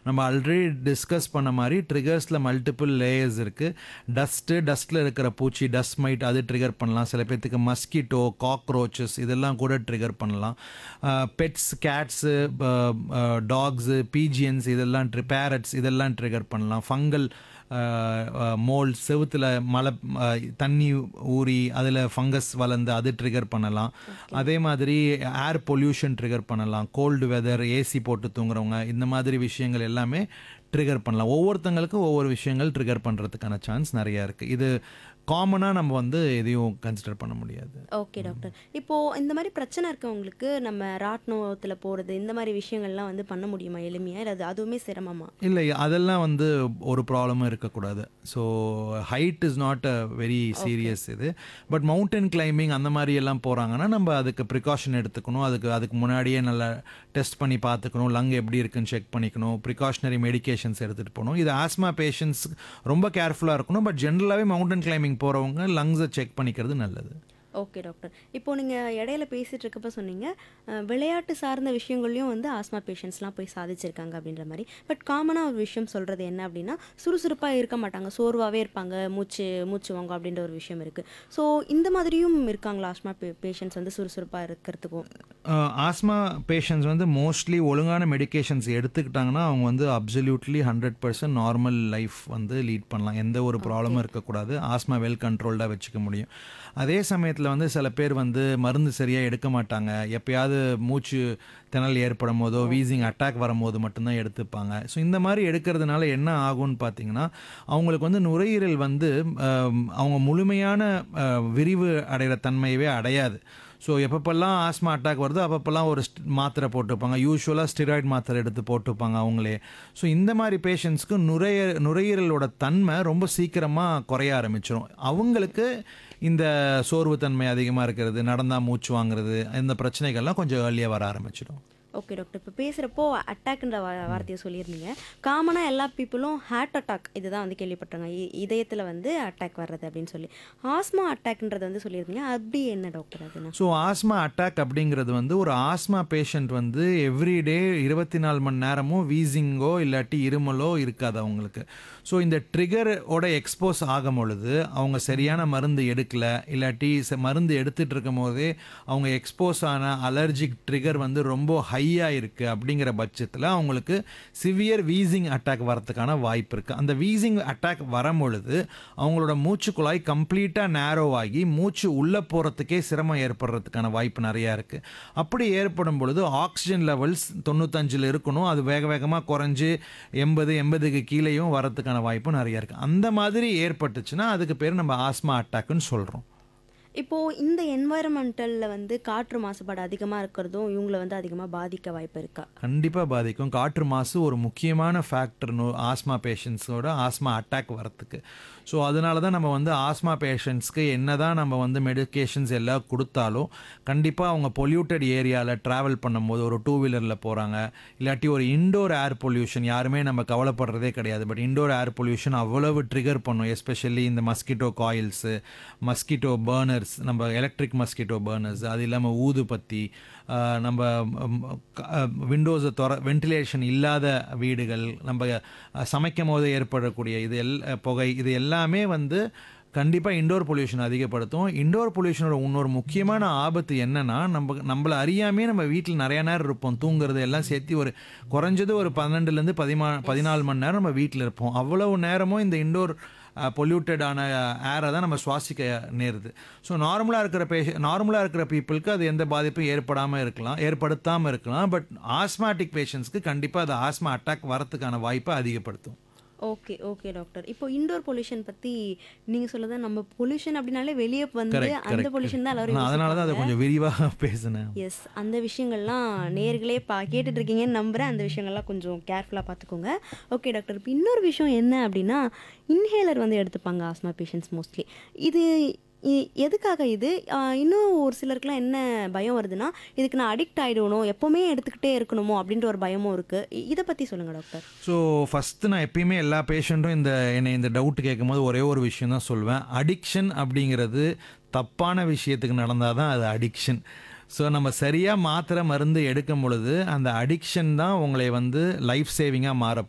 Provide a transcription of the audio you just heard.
நம்ம already discuss பண்ண மாதிரி ட்ரிகர்ஸில் மல்டிபிள் லேயர்ஸ் இருக்குது டஸ்ட்டு டஸ்ட்டில் இருக்கிற பூச்சி டஸ்ட் மைட் அது ட்ரிகர் பண்ணலாம் சில பேர்த்துக்கு மஸ்கிட்டோ காக்ரோச்சஸ் இதெல்லாம் கூட ட்ரிகர் பண்ணலாம் பெட்ஸ் கேட்ஸு டாக்ஸு பீஜியன்ஸ் இதெல்லாம் ட்ரி பேரட்ஸ் இதெல்லாம் ட்ரிகர் பண்ணலாம் ஃபங்கல் மோல்ட் செவுத்தில் மழை அஹ், தண்ணி ஊறி அதில் ஃபங்கஸ் வளர்ந்து அது ட்ரிகர் பண்ணலாம் அதே மாதிரி ஏர் பொல்யூஷன் ட்ரிகர் பண்ணலாம் கோல்டு வெதர் ஏசி போட்டு தூங்குறவங்க இந்த மாதிரி விஷயங்கள் எல்லாமே ட்ரிகர் பண்ணலாம் ஒவ்வொருத்தங்களுக்கும் ஒவ்வொரு விஷயங்கள் ட்ரிகர் பண்ணுறதுக்கான சான்ஸ் நிறையா இருக்குது இது காமனாக நம்ம வந்து எதையும் கன்சிடர் பண்ண முடியாது ஓகே டாக்டர் இப்போ இந்த மாதிரி பிரச்சனை இருக்கவங்களுக்கு நம்ம ராட்னத்தில் போகிறது இந்த மாதிரி விஷயங்கள்லாம் வந்து பண்ண முடியுமா எளிமையா இல்லை அது அதுவுமே சிரமமா இல்லை அதெல்லாம் வந்து ஒரு ப்ராப்ளமும் இருக்கக்கூடாது so height is not a very serious இது பட் மவுண்டன் கிளைம்பிங் அந்த மாதிரி எல்லாம் போகிறாங்கன்னா நம்ம அதுக்கு ப்ரிகாஷன் எடுத்துக்கணும் அதுக்கு அதுக்கு முன்னாடியே நல்லா டெஸ்ட் பண்ணி பார்த்துக்கணும் லங் எப்படி இருக்குன்னு செக் பண்ணிக்கணும் ப்ரிகாஷனரி மெடிகேஷன்ஸ் எடுத்துகிட்டு போகணும் இது ஆஸ்மா பேஷண்ட்ஸ் ரொம்ப கேர்ஃபுல்லாக இருக்கணும் பட் ஜென்ரலாகவே மவுண்டன் கிளைம்பிங் போகிறவங்க லங்ஸை செக் பண்ணிக்கிறது நல்லது ஓகே டாக்டர் இப்போ நீங்கள் இடையில பேசிட்டு இருக்கப்ப சொன்னீங்க அஹ், விளையாட்டு சார்ந்த விஷயங்கள்லையும் வந்து ஆஸ்மா பேஷண்ட்ஸ்லாம் போய் சாதிச்சிருக்காங்க அப்படின்ற மாதிரி பட் காமனாக ஒரு விஷயம் சொல்கிறது என்ன அப்படின்னா சுறுசுறுப்பாக இருக்க மாட்டாங்க சோர்வாகவே இருப்பாங்க மூச்சு மூச்சு வாங்க அப்படின்ற ஒரு விஷயம் இருக்குது ஸோ இந்த மாதிரியும் இருக்காங்களா ஆஸ்மா பேஷண்ட்ஸ் வந்து சுறுசுறுப்பாக இருக்கிறதுக்கும் ஆஸ்மா பேஷண்ட்ஸ் வந்து மோஸ்ட்லி ஒழுங்கான மெடிகேஷன்ஸ் எடுத்துக்கிட்டாங்கன்னா அவங்க வந்து absolutely hundred percent normal life வந்து லீட் பண்ணலாம் எந்த ஒரு ப்ராப்ளமும் இருக்கக்கூடாது ஆஸ்மா வெல் கண்ட்ரோல்டாக வச்சுக்க முடியும் அதே சமயத்தில் வந்து சில பேர் வந்து மருந்து சரியாக எடுக்க மாட்டாங்க எப்பயாவது மூச்சு திணறல் ஏற்படும் போதோ வீசிங் அட்டாக் வரும்போது மட்டும்தான் எடுத்துப்பாங்க ஸோ இந்த மாதிரி எடுக்கிறதுனால என்ன ஆகும்னு பார்த்தீங்கன்னா அவங்களுக்கு வந்து நுரையீரல் வந்து ஆம், அவங்க முழுமையான ஆ, விரிவு அடைகிற தன்மையவே அடையாது ஸோ எப்பப்பெல்லாம் ஆஸ்மா அட்டாக் வருதோ அப்பப்பெல்லாம் ஒரு st- மாத்திரை போட்டுப்பாங்க யூஸ்வலாக ஸ்டிராய்டு மாத்திரை எடுத்து போட்டுப்பாங்க அவங்களே ஸோ இந்த மாதிரி பேஷண்ட்ஸ்க்கு நுரைய நுரையீரலோட தன்மை ரொம்ப சீக்கிரமாக குறைய ஆரம்பிச்சிடும் அவங்களுக்கு இந்த சோர்வுத்தன்மை அதிகமாக இருக்கிறது நடந்தால் மூச்சு வாங்குறது இந்த பிரச்சனைகள்லாம் கொஞ்சம் ஏர்லியாக வர ஆரம்பிச்சிடும் ஓகே டாக்டர் இப்போ பேசுகிறப்போ அட்டாக்ன்ற வார்த்தையை சொல்லியிருந்தீங்க காமனாக எல்லா பீப்புளும் ஹார்ட் அட்டாக் இதுதான் வந்து கேள்விப்பட்டாங்க இதயத்தில் வந்து அட்டாக் வர்றது அப்படின்னு சொல்லி ஆஸ்மா அட்டாக்ன்றது வந்து சொல்லியிருந்தீங்க அப்படி என்ன டாக்டர் அதுனா ஸோ ஆஸ்மா அட்டாக் அப்படிங்கிறது வந்து ஒரு ஆஸ்மா பேஷண்ட் வந்து எவ்ரிடே இருபத்தி நாலு மணி நேரமும் வீசிங்கோ இல்லாட்டி இருமலோ இருக்காது அவங்களுக்கு ஸோ இந்த ட்ரிகரோட எக்ஸ்போஸ் ஆகும் பொழுது அவங்க சரியான மருந்து எடுக்கல இல்லாட்டி ச- மருந்து எடுத்துட்டு இருக்கும் போதே அவங்க எக்ஸ்போஸ் ஆன அலர்ஜிக் ட்ரிகர் வந்து ரொம்ப ஹையாக இருக்குது அப்படிங்கிற பட்சத்தில் அவங்களுக்கு சிவியர் வீசிங் அட்டாக் வரதுக்கான வாய்ப்பு இருக்குது அந்த வீசிங் அட்டாக் வரும் பொழுது அவங்களோட மூச்சு குழாய் கம்ப்ளீட்டாக நேரோ ஆகி மூச்சு உள்ளே போகிறதுக்கே சிரமம் ஏற்படுறதுக்கான வாய்ப்பு நிறையா இருக்குது அப்படி ஏற்படும் பொழுது ஆக்சிஜன் லெவல்ஸ் தொண்ணூத்தஞ்சில் இருக்கணும் அது வேக வேகமாக குறைஞ்சு எண்பது எண்பதுக்கு கீழேயும் வரதுக்கான வாய்ப்பு நிறையா இருக்குது அந்த மாதிரி ஏற்பட்டுச்சுன்னா அதுக்கு பேர் நம்ம ஆஸ்மா அட்டாக்னு சொல்கிறோம் இப்போ இந்த என்வாயரமெண்டலில் வந்து காற்று மாசுபாடு அதிகமாக இருக்கிறதும் இவங்களை வந்து அதிகமாக பாதிக்க வாய்ப்பு இருக்கா கண்டிப்பாக பாதிக்கும் காற்று மாசு ஒரு முக்கியமான ஃபேக்டர் நோ ஆஸ்மா பேஷண்ட்ஸோட ஆஸ்மா அட்டாக் வரத்துக்கு ஸோ அதனால தான் நம்ம வந்து ஆஸ்மா பேஷண்ட்ஸ்க்கு என்ன தான் நம்ம வந்து மெடிகேஷன்ஸ் எல்லாம் கொடுத்தாலும் கண்டிப்பாக அவங்க பொல்யூட்டட் ஏரியாவில் ட்ராவல் பண்ணும்போது ஒரு டூ வீலரில் போகிறாங்க இல்லாட்டி ஒரு இண்டோர் ஏர் பொல்யூஷன் யாருமே நம்ம கவலைப்படுறதே கிடையாது பட் இண்டோர் ஏர் பொல்யூஷன் அவ்வளவு ட்ரிகர் பண்ணும் எஸ்பெஷலி இந்த மஸ்கிட்டோ காயில்ஸு மஸ்கிட்டோ பர்னர்ஸ் நம்ம எலக்ட்ரிக் மஸ்கிட்டோ பர்னர்ஸ் அது இல்லாமல் ஊதுபத்தி ஆஹ் நம்ம விண்டோஸை திற வென்டிலேஷன் இல்லாத வீடுகள் நம்ம அஹ், சமைக்கும் போது ஏற்படக்கூடிய இது எல் புகை இது எல்லாமே வந்து கண்டிப்பாக இண்டோர் பொல்யூஷன் அதிகப்படுத்தும் இண்டோர் பொல்யூஷனோட இன்னொரு முக்கியமான ஆபத்து என்னன்னா நம்ம நம்மளை அறியாமே நம்ம வீட்டில் நிறைய நேரம் இருப்போம் தூங்குறது எல்லாம் சேர்த்து ஒரு குறைஞ்சது ஒரு பன்னெண்டுலேருந்து பதிமா பதினாலு மணி நேரம் நம்ம வீட்டில் இருப்போம் அவ்வளவு நேரமும் இந்த இண்டோர் பொல்யூட்டடான ஏரை தான் நம்ம சுவாசிக்க நேருது ஸோ நார்மலாக இருக்கிற பேஷ நார்மலாக இருக்கிற பீப்புளுக்கு அது எந்த பாதிப்பும் ஏற்படாமல் இருக்கலாம் ஏற்படுத்தாமல் இருக்கலாம் பட் ஆஸ்மாட்டிக் பேஷண்ட்ஸ்க்கு கண்டிப்பாக அது ஆஸ்மா அட்டாக் வரத்துக்கான வாய்ப்பை அதிகப்படுத்தும் ஓகே ஓகே டாக்டர் இப்போ இண்டோர் பொல்யூஷன் பற்றி நீங்கள் சொல்லதான் நம்ம பொல்யூஷன் அப்படின்னாலே வெளியே வந்து Correct, அந்த correct, பொல்யூஷன் தான் எல்லாரும் நான் அதனால தான் அதை யோசிப்பாங்க. கொஞ்சம் விரிவாக பேசினேன் எஸ் அந்த விஷயங்கள்லாம் நேர்களே பா கேட்டுட்டு இருக்கீங்கன்னு நம்புகிறேன் அந்த விஷயங்கள்லாம் கொஞ்சம் கேர்ஃபுல்லாக பார்த்துக்கோங்க ஓகே டாக்டர் இப்போ இன்னொரு விஷயம் என்ன அப்படின்னா இன்ஹேலர் வந்து எடுத்துப்பாங்க ஆஸ்மா பேஷண்ட்ஸ் மோஸ்ட்லி இது இ- எதுக்காக இது ஆஹ் இன்னும் ஒரு சிலருக்குலாம் என்ன பயம் வருதுன்னா இதுக்கு நான் அடிக்ட் ஆகிடணும் எப்போவுமே எடுத்துக்கிட்டே இருக்கணுமோ அப்படின்ற ஒரு பயமும் இருக்குது இதை பற்றி சொல்லுங்கள் டாக்டர் ஸோ ஃபஸ்ட்டு நான் எப்பயுமே எல்லா பேஷண்ட்டும் இந்த என்னை இந்த டவுட் கேட்கும்போது ஒரே ஒரு விஷயம் தான் சொல்வேன் அடிக்ஷன் அப்படிங்கிறது தப்பான விஷயத்துக்கு நடந்தால் தான் அது அடிக்ஷன் ஸோ நம்ம சரியாக மாத்திரை மருந்து எடுக்கும் பொழுது அந்த அடிக்ஷன் தான் உங்களை வந்து லைஃப் சேவிங்காக மாற